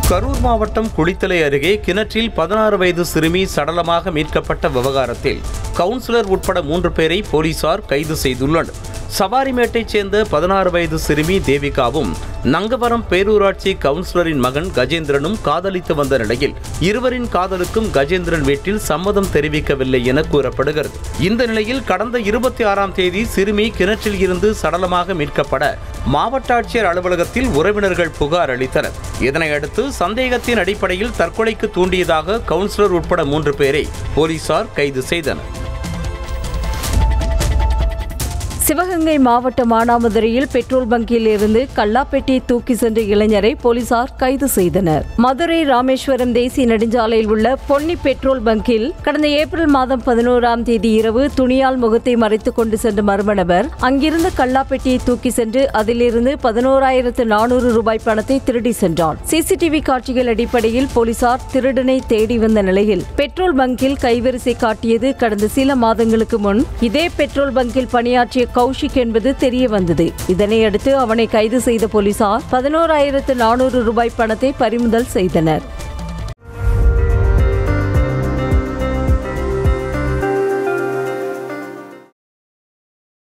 கரூர் மாவட்டம் குளித்தலை அருகே கிணற்றில் பதினாறு வயது சிறுமி சடலமாக மீட்கப்பட்ட விவகாரத்தில் கவுன்சிலர் உட்பட மூன்று பேரை போலீசார் கைது செய்துள்ளனர் சவாரிமேட்டைச் சேர்ந்த பதினாறு வயது சிறுமி தேவிகாவும் நங்கவரம் பேரூராட்சி கவுன்சிலரின் மகன் கஜேந்திரனும் காதலித்து வந்த நிலையில் இருவரின் காதலுக்கும் கஜேந்திரன் வீட்டில் சம்மதம் தெரிவிக்கவில்லை என கூறப்படுகிறது இந்த நிலையில் கடந்த இருபத்தி ஆறாம் தேதி சிறுமி கிணற்றில் இருந்து சடலமாக மீட்கப்பட மாவட்ட ஆட்சியர் அலுவலகத்தில் உறவினர்கள் புகார் அளித்தனர் இதனையடுத்து சந்தேகத்தின் அடிப்படையில் தற்கொலைக்கு தூண்டியதாக கவுன்சிலர் உட்பட மூன்று பேரை போலீசார் கைது செய்தனர் சிவகங்கை மாவட்ட மானாமதுரையில் பெட்ரோல் பங்கில் இருந்து கல்லாப்பெட்டி தூக்கி சென்ற இளைஞரை போலீசார் கைது செய்தனர் மதுரை ராமேஸ்வரம் தேசிய நெடுஞ்சாலையில் உள்ள பொன்னி பெட்ரோல் பங்கில் கடந்த ஏப்ரல் மாதம் பதினோராம் தேதி இரவு துணியால் முகத்தை மறைத்துக் கொண்டு சென்ற மர்ம நபர் அங்கிருந்த கல்லாப்பெட்டியை தூக்கி சென்று அதிலிருந்து பதினோராயிரத்து நானூறு ரூபாய் பணத்தை திருடி சென்றான் சிசிடிவி காட்சிகள் அடிப்படையில் போலீசார் திருடனை தேடி வந்த நிலையில் பெட்ரோல் பங்கில் கைவரிசை காட்டியது கடந்த சில மாதங்களுக்கு முன் இதே பெட்ரோல் பங்கில் பணியாற்றிய கௌஷிக் என்பது தெரிய வந்தது இதனையடுத்து அவனை கைது செய்த போலீசார் பதினோராயிரத்து நானூறு ரூபாய் பணத்தை பறிமுதல் செய்தனர்